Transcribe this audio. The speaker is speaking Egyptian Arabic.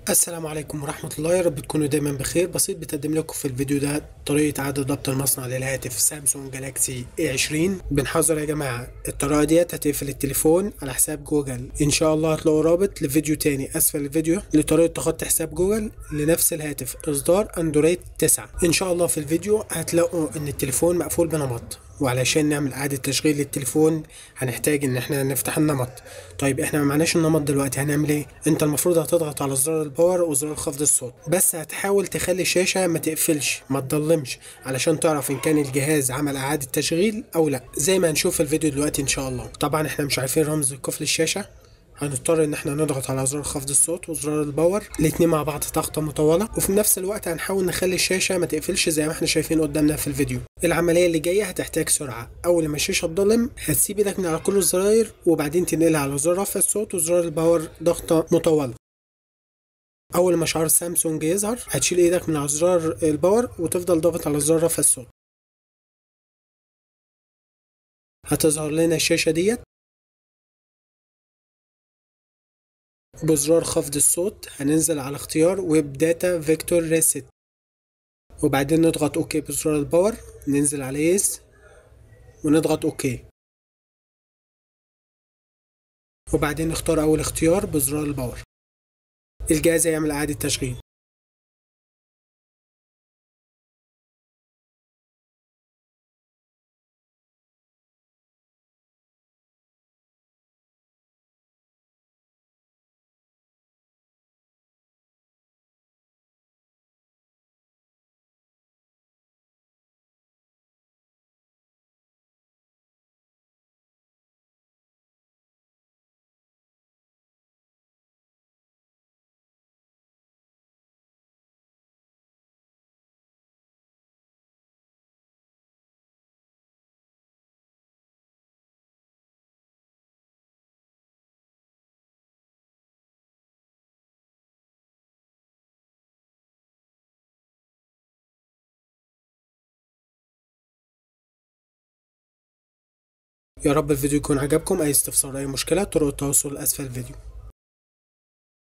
السلام عليكم ورحمة الله يا رب تكونوا دايما بخير بسيط بتقدم لكم في الفيديو ده طريقة إعادة ضبط المصنع للهاتف سامسونج جالاكسي A20 بنحذر يا جماعة الطريقة ديت هتقفل التليفون على حساب جوجل إن شاء الله هتلاقوا رابط لفيديو تاني أسفل الفيديو لطريقة تخطي حساب جوجل لنفس الهاتف إصدار أندرويد 9 إن شاء الله في الفيديو هتلاقوا إن التليفون مقفول بنمط وعلشان نعمل إعادة تشغيل للتليفون هنحتاج إن احنا نفتح النمط طيب احنا ما معناش النمط دلوقتي هنعمل ايه انت المفروض هتضغط على زرار الباور وزرار خفض الصوت بس هتحاول تخلي الشاشة ما تقفلش ما تضلمش علشان تعرف ان كان الجهاز عمل إعادة تشغيل او لا زي ما هنشوف في الفيديو دلوقتي ان شاء الله طبعا احنا مش عارفين رمز قفل الشاشة هنضطر ان احنا نضغط على زرار خفض الصوت وزرار الباور الاتنين مع بعض ضغطة مطولة وفي نفس الوقت هنحاول نخلي الشاشة ما تقفلش زي ما احنا شايفين قدامنا في الفيديو العملية اللي جاية هتحتاج سرعة اول ما الشاشة تضلم هتسيب ايدك من على كل الزراير وبعدين تنقلها على زرار رفع الصوت وزرار الباور ضغطة مطولة اول ما شعار سامسونج يظهر هتشيل ايدك من على زرار الباور وتفضل ضاغط على زرار رفع الصوت هتظهر لنا الشاشة ديت بزرار خفض الصوت هننزل على اختيار ويب داتا فيكتور ريست وبعدين نضغط اوكي بزرار الباور ننزل على يس ونضغط اوكي وبعدين نختار اول اختيار بزرار الباور الجهاز هيعمل اعادة تشغيل يا رب الفيديو يكون عجبكم اي استفسار اي مشكلة طرق التواصل اسفل الفيديو